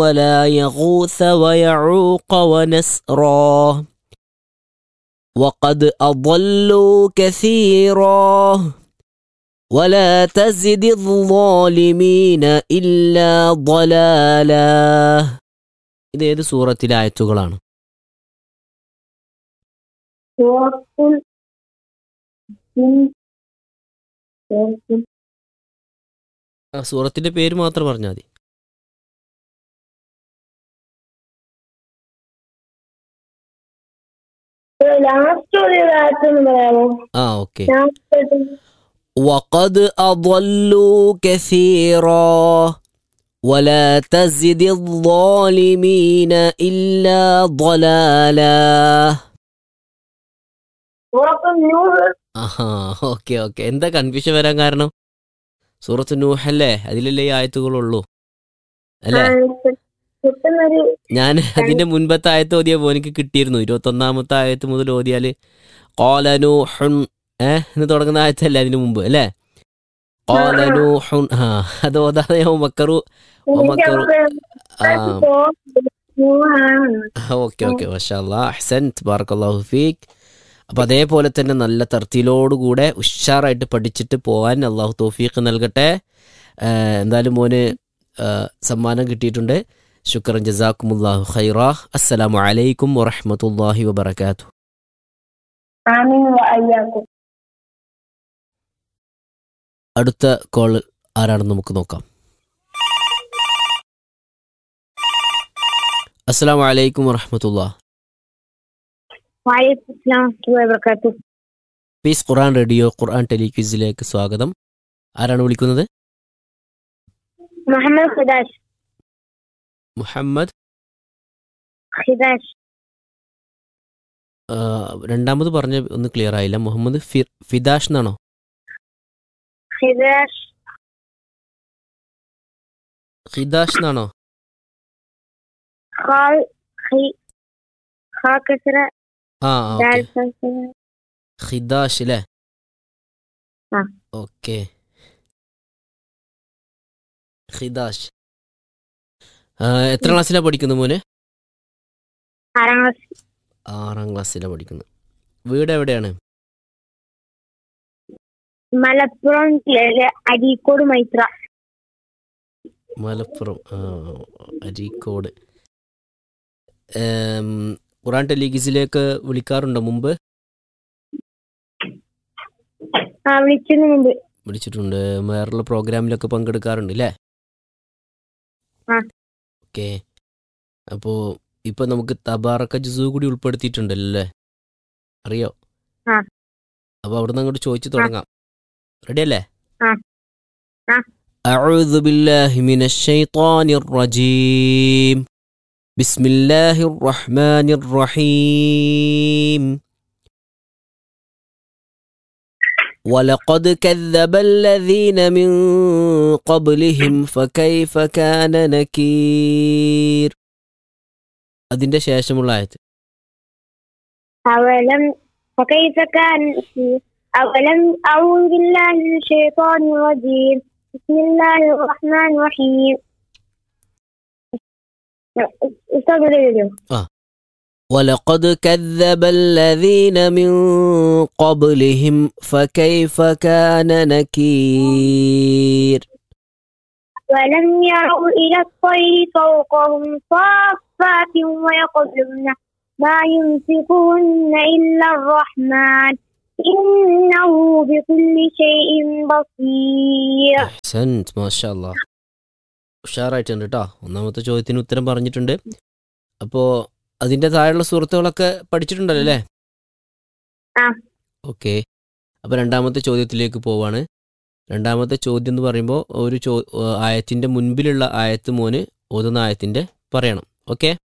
ولا يغوث ويعوق ونسرا وقد أضلوا كثيرا ولا تزد الظالمين إلا ضلالا ഇത് ഏത് സൂറത്തിലെ ആയത്തുകളാണ് സൂറത്തുൽ ജിൻ സൂറത്തുൽ ആ സൂറത്തിന്റെ പേര് മാത്രം പറഞ്ഞാൽ മതി ലാസ്റ്റ് ഒരു ആയത്തൊന്ന് പറയാമോ ആ ഓക്കെ ലാസ്റ്റ് وقد أضلوا كثيرا ولا تزد الظالمين إلا ضلالا സൂറത്തുൽ നൂഹ് ആഹാ ഓക്കെ ഓക്കെ എന്താ കൺഫ്യൂഷൻ വരാൻ കാരണം സൂറത്ത് നൂഹല്ലേ അതിലല്ലേ ഈ ആയത്തുകളുള്ളൂ അല്ലേ കിട്ടുന്നൊരു ഞാൻ അതിന്റെ മുൻപത്തെ ആയത്ത് ഓതിയപ്പോ എനിക്ക് കിട്ടിയിരുന്നു ഇരുപത്തൊന്നാമത്തെ ആയത്ത് മുതൽ ഓതിയാല് കോലനൂഹുൻ ഏ എന്ന് തുടങ്ങുന്ന ആയത്തല്ലേ അതിന് മുമ്പ് അല്ലേ കോലനൂഹുൻ ആ അത് ഓതാതെ ഞാൻ മക്കറു മക്കറു ആ ഓക്കെ ഓക്കെ മഷാല്ലാ അഹ്സൻ ബാറക്കല്ലാഹു ഫീക്ക് അപ്പം അതേപോലെ തന്നെ നല്ല തർത്തിയിലോടുകൂടെ ഉഷാറായിട്ട് പഠിച്ചിട്ട് പോകാൻ അള്ളാഹു തോഫീക്ക് നൽകട്ടെ ആ, എന്തായാലും മോന് ആ, സമ്മാനം കിട്ടിയിട്ടുണ്ട് ശുക്രൻ ജസാക്കുമുല്ലാഹു ഖൈറ അസ്സലാമു അലൈക്കും വറഹ്മത്തുള്ളാഹി വബറകാതുഹു ആമീൻ വഅയ്യാക്കും അടുത്ത കോൾ ആരാണെന്ന് നമുക്ക് നോക്കാം അസ്സലാമു അലൈക്കും വറഹ്മത്തുള്ളാ വഅലൈക്കും അസ്സലാം വറഹ്മത്തുള്ളാഹി വബറകാതുഹു പീസ് ഖുർആൻ റേഡിയോ ഖുർആൻ ടെലിക്വിസിലേക്ക് സ്വാഗതം ആരാണ് വിളിക്കുന്നത് മുഹമ്മദ് ഖിദാഷ് മുഹമ്മദ് ഖിദാഷ് ആ, രണ്ടാമത് പറഞ്ഞ ഒന്ന് ക്ലിയർ ആയില്ല മുഹമ്മദ് ഫി- ഫിദാഷ് എന്നാണോ ഖിദാഷ് ഖിദാഷ് എന്നാണോ ഖാൽ ഖി ഖാ കസറ ആ ദാൽ ഓക്കെ കസറ ഖിദാഷ് അല്ലേ ആ. ഓക്കെ ഖിദാഷ് ആ, എത്ര ക്ലാസ്സിലാണ് പഠിക്കുന്നത് മോന് ആറാം ക്ലാസ് ആറാം ക്ലാസ്സിലാണ് പഠിക്കുന്നത് വീട് എവിടെയാണ് മലപ്പുറം ജില്ലയിലെ അരീക്കോട് മൈത്ര മലപ്പുറം ആ അരീക്കോട് ഏം, ഖുറാൻ ടെലിഗിസിലേക്ക് വിളിക്കാറുണ്ടോ മുമ്പ് ആ വിളിച്ചതിന് മുമ്പ് വിളിച്ചിട്ടുണ്ട് വേറുള്ള പ്രോഗ്രാമിലൊക്കെ പങ്കെടുക്കാറുണ്ട് അല്ലേ ആ. ഓക്കെ അപ്പോൾ ഇപ്പൊ നമുക്ക് തബാറക്ക ജുസു കൂടി ഉൾപ്പെടുത്തിയിട്ടുണ്ടല്ലോ അല്ലേ അറിയോ ആ. അപ്പൊ അവിടുന്ന് അങ്ങോട്ട് ചോദിച്ചു തുടങ്ങാം റെഡി അല്ലേ ആ. ആ. أعوذ بالله من الشيطان الرجيم بسم الله الرحمن الرحيم ولقد كذب الذين من قبلهم فكيف كان نكير അതിന്റെ ശേഷമുള്ള ആയത്ത് أولم فكيف كان أولم أعوذ بالله من الشيطان الرجيم بسم الله الرحمن الرحيم استغفر الله ولقد كذب الذين من قبلهم فكيف كان نكير ولم يروا إلى الطير فوقهم صافات ويقبلن ما يمسكهن إلا الرحمن إنه بكل شيء بصير അഹ്സൻത് മാഷാ അല്ലാ ഉഷാറായിട്ടുണ്ട് കേട്ടോ ഒന്നാമത്തെ ചോദ്യത്തിന് ഉത്തരം പറഞ്ഞിട്ടുണ്ട് അപ്പോൾ അതിൻ്റെ താഴെയുള്ള സുഹൃത്തുക്കളൊക്കെ പഠിച്ചിട്ടുണ്ടല്ലോ അല്ലേ ആ. ഓക്കെ അപ്പോൾ രണ്ടാമത്തെ ചോദ്യത്തിലേക്ക് പോവാണ് രണ്ടാമത്തെ ചോദ്യം എന്ന് പറയുമ്പോൾ ഒരു ചോ ആയത്തിൻ്റെ മുൻപിലുള്ള ആയത്ത് മോന് ഓതുന്ന ആയത്തിൻ്റെ പറയണം ഓക്കെ